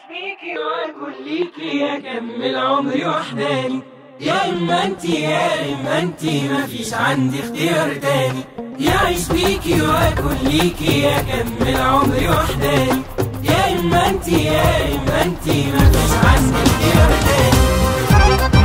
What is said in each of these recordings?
بيكي واكل ليكي اكمل عمري وحداني يا اما انتي يا اما انتي مفيش عندي اختيار تاني يعيش بيكي واكل ليكي اكمل عمري وحداني يا اما انتي يا اما انتي مفيش عندي اختيار تاني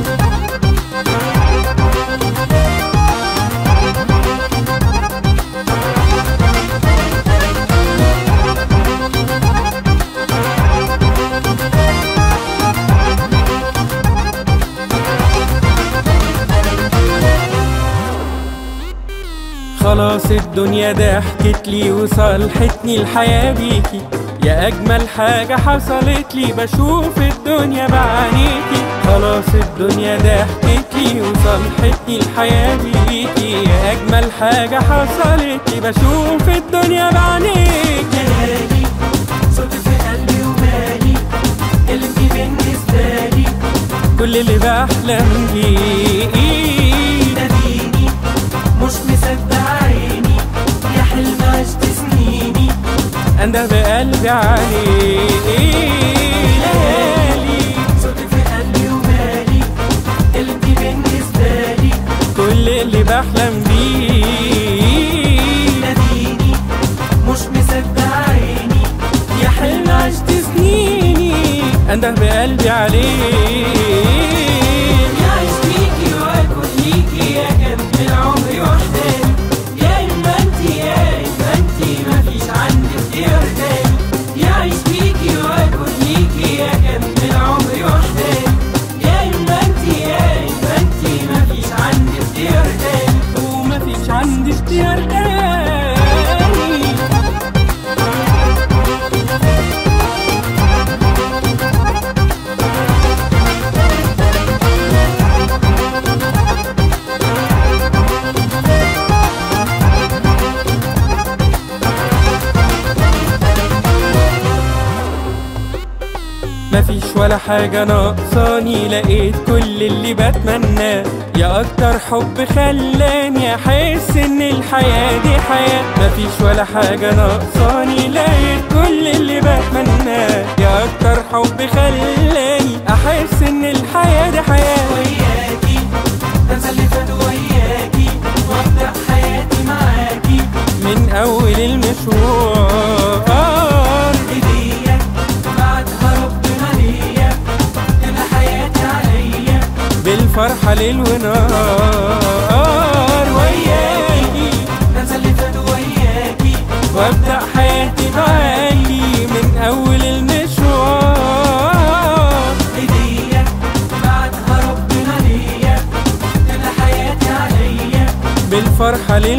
خلاص الدنيا ضحكت لي وصالحتني الحياة بيكي يا أجمل حاجة حصلت لي بشوف الدنيا بعينيكي خلاص الدنيا ضحكت لي وصالحتني الحياة بيكي يا أجمل حاجة حصلت لي بشوف الدنيا بعينيكي جلالي صوتي في قلبي وبالي قلبي بالنسبة لي كل اللي بحلم بيه ناديني مش مصدق عيني يا حلم عشت سنيني أنا بقلبي عليك ليالي صوتي في قلبي وبالي قلبي بالنسبة لي كل اللي بحلم بيه ناديني مش مصدق عيني يا حلم عشت سنيني أنا بقلبي عليك يعيش بيكي واكل ليكي اكمل عمري وحداني يا اما انتي يا اما انتي مفيش عندي اختيار تاني يعيش بيكي واكل ليكي اكمل عمري وحداني يا اما انتي يا اما انتي مفيش عندي اختيار تاني ومفيش عندي اختيار تاني مفيش ولا حاجة ناقصاني لقيت كل اللي بتمناه يا أكتر حب خلاني أحس إن الحياة دي حياة مفيش ولا حاجة ناقصاني لقيت كل اللي بتمناه يا أكتر حب خلاني أحس إن الحياة دي حياة وياكي انسى اللي فات وياكي وابدا حياتي معاكي من أول المشوار هدية بعدها ربنا ليا تبقى حياتي عليا بالفرحة ليل ونهار وياكي انسى اللي فات وياكي وابدأ حياتي معاكي من أول المشوار هدية بعدها ربنا ليا تبقى حياتي عليا بالفرحة ليل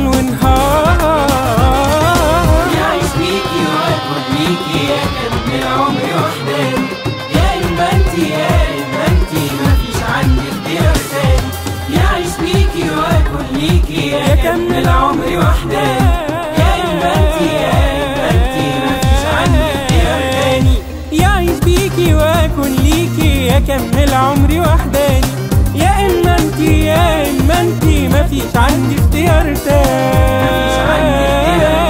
ونهار يعيش بيكي واكل بيكي اكمل عمري وحداني يا اما انتي يا اما انتي مفيش عندي اختيار تاني يعيش بيكي واكل ليكي اكمل عمري وحداني يا اما انتي يا اما انتي مفيش عندي اختيار تاني يعيش بيكي واكون ليكي اكمل عمري وحداني يا اما انتي يا اما انتي مفيش عندي اختيار مفيش عندي اختيار تاني